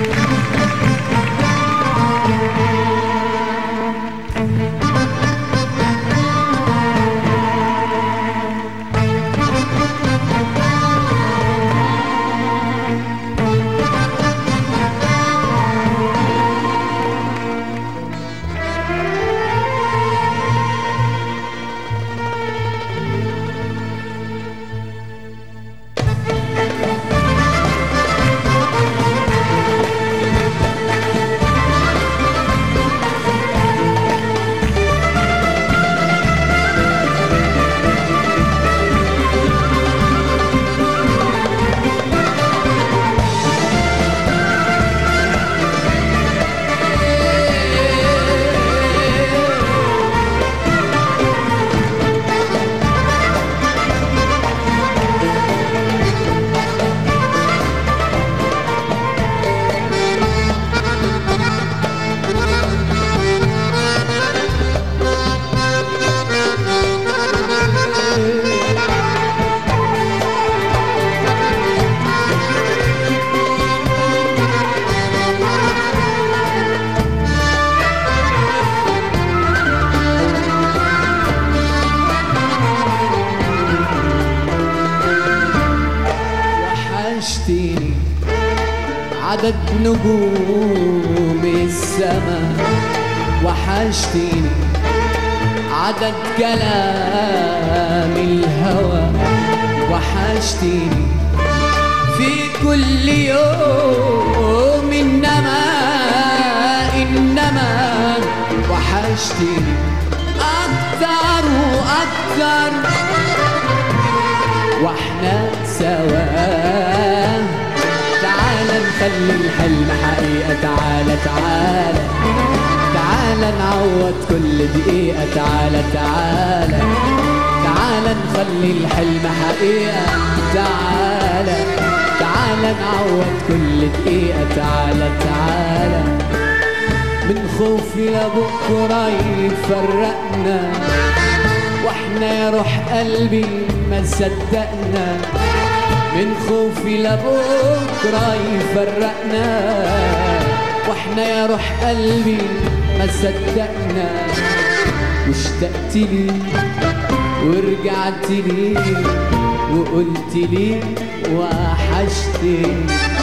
وحشتيني عدد نجوم السماء وحشتيني عدد كلام الهوى وحشتيني في كل يوم إنما إنما وحشتيني أكتر وأكتر واحنا سوا تعال نخلي الحلم حقيقة تعالى تعالى تعالى نعوض كل دقيقة تعالى تعالى تعالى نخلي الحلم حقيقة تعالى تعالى نعوض كل دقيقة تعالى تعالى من خوف يا بكرة يفرقنا واحنا يا روح قلبي ما صدقنا من خوفي لبكرة يفرقنا واحنا يا روح قلبي ما صدقنا واشتقت لي ورجعت لي وقلت لي وحشتني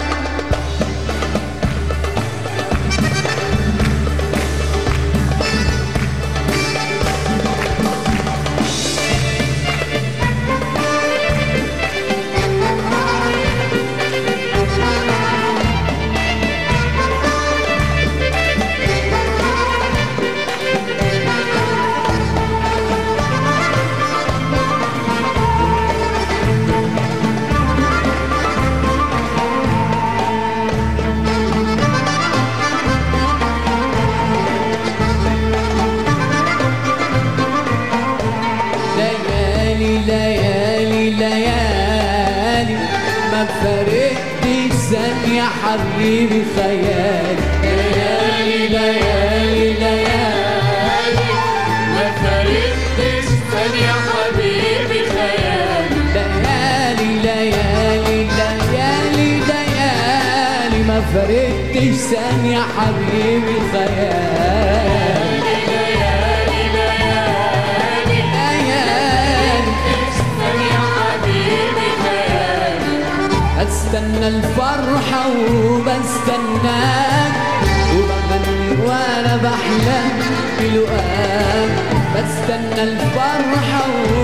ليالي ليالي ليالي ما فرقتش ثانية حبيبي خيالي ليالي ليالي ليالي ما فرقتش ثانية حبيبي خيالي ليالي ليالي ليالي ليالي ما فرقتش ثانية حبيبي خيالي ليالي ليالي ليالي ثانية حبيبي خيالي استنى الفرحة وبستناك وبغني وانا بحلم بلقاك بستنى الفرحة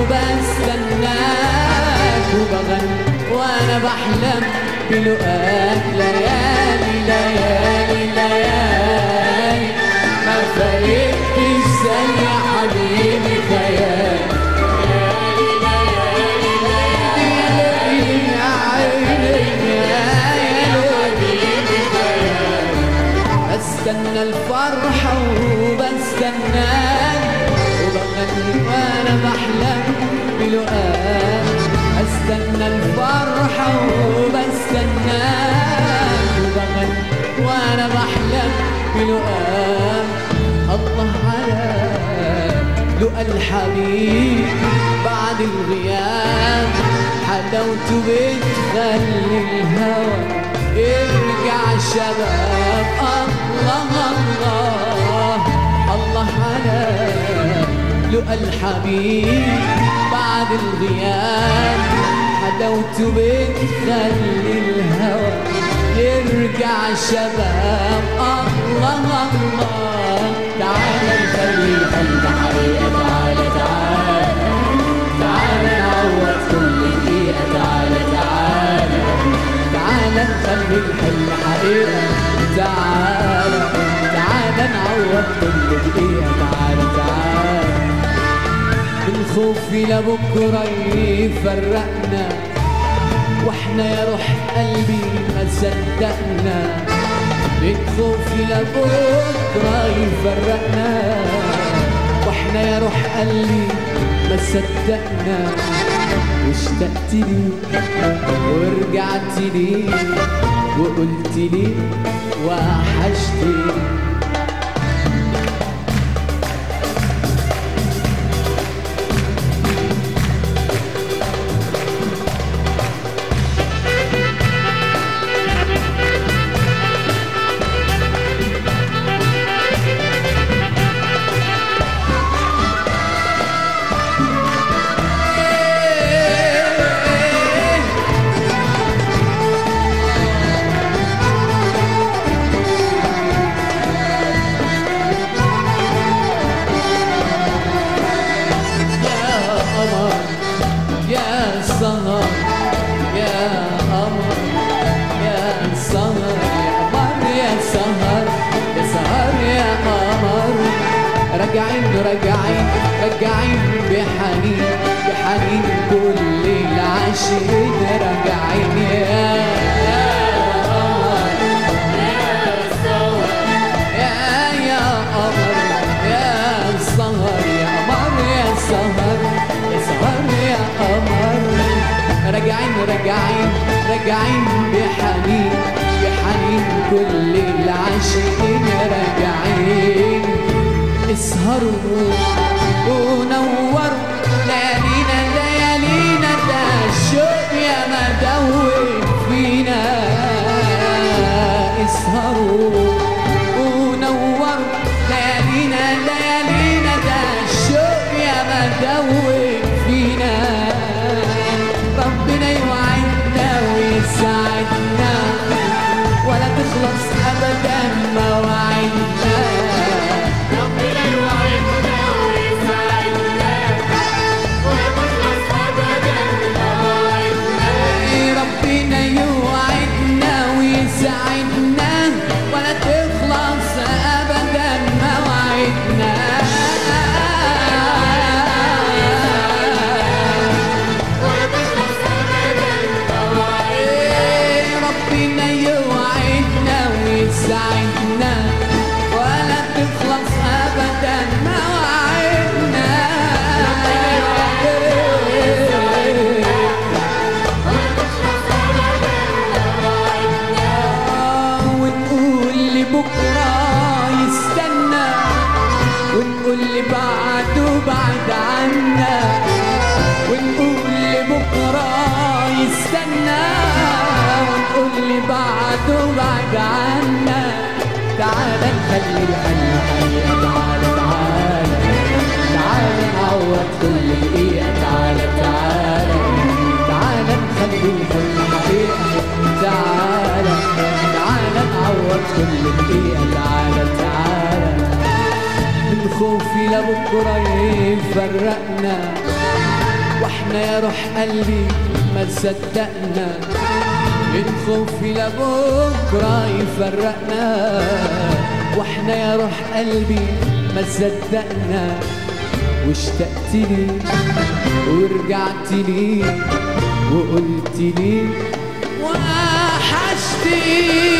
وبستناك وبغني وانا بحلم بلقاك ليالي ليالي ليالي ما فرقتش ثانية حبيبي خيالي يا عيني يا عيني بستنى الفرحة وبستناك وبغني وانا بحلم بلقاك استنى الفرحة وبستناك وبغني وانا بحلم بلقاك الله على لقى الحبيب بعد الغياب حلاوته بتخلي الهوى يرجع شباب لقى الحبيب بعد الغياب حدوت بتخلي الهوى يرجع شباب الله الله تعالى نخلي القلب حقيقة تعالى تعالى تعالى نعوض كل دقيقة تعالى تعالى تعالى نخلي الحلم حقيقة تعالى تعالى نعوض كل دقيقة تعالى تعالى من خوفي لبكرة يفرقنا واحنا يا روح قلبي ما صدقنا من خوفي لبكرة يفرقنا واحنا يا روح قلبي ما صدقنا واشتقت لي ورجعت لي وقلت لي وحشتني يا قمر يا سهر يا قمر يا سهر يا قمر يا سهر يا سهر يا قمر راجعين راجعين راجعين بحنين بحنين كل العاشقين راجعين يا يا قمر يا يا قمر يا سهر يا قمر يا سهر يا سهر يا قمر راجعين راجعين راجعين بحنين بحنين كل العاشقين راجعين اسهروا ونوروا ليالينا ليالينا ده الشوق يا مدوب فينا اسهروا ونوروا ليالينا ليالينا ده الشوق يا مدوب فينا ربنا يوعدنا ويسعدنا ولا تخلص ابدا مواعيدنا ربنا يوعدنا ويسعدنا ويخلص أبدا مواعيدنا ربنا يوعدنا ويسعدنا ولا تخلص ابدا مواعيدنا ويخلص أبدا مواعيدنا ربنا يوعدنا ويسعدنا ولا تخلص ابدا مواعيدنا ونقول لبكرة يستنى ونقول لبعده بعد عنا ونقول لبكرة يستنى ونقول لبعده بعد عنا تعالى نخلي الحل حقيقة تعالى تعالى تعالى نعوض كل دقيقة تعالى تعالى تعالى نخلي الحل حقيقة تعالى تعالى نعوض كل دقيقة تعالى تعالى من خوفي لبكرة يفرقنا واحنا يا روح قلبي ما صدقنا من خوفي لبكرة يفرقنا واحنا يا روح قلبي ما صدقنا واشتقت لي ورجعت لي وقلت لي وحشتي